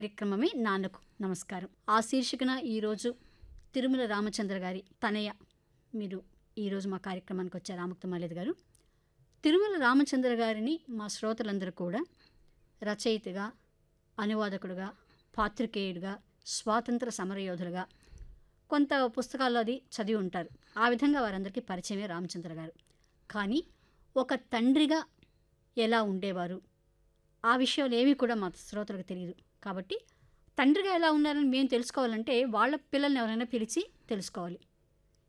కార్యక్రమమే నాన్నకు నమస్కారం ఆ శీర్షికన ఈరోజు తిరుమల రామచంద్ర గారి తనయ మీరు ఈరోజు మా కార్యక్రమానికి వచ్చారు రామక్తమాలేదు గారు తిరుమల రామచంద్ర గారిని మా శ్రోతలందరూ కూడా రచయితగా అనువాదకుడుగా పాత్రికేయుడిగా స్వాతంత్ర సమరయోధులుగా కొంత పుస్తకాల్లో అది చదివి ఉంటారు ఆ విధంగా వారందరికీ పరిచయమే రామచంద్ర గారు కానీ ఒక తండ్రిగా ఎలా ఉండేవారు ఆ విషయాలు ఏమీ కూడా మా శ్రోతలకు తెలియదు కాబట్టి తండ్రిగా ఎలా ఉన్నారని మేము తెలుసుకోవాలంటే వాళ్ళ పిల్లల్ని ఎవరైనా పిలిచి తెలుసుకోవాలి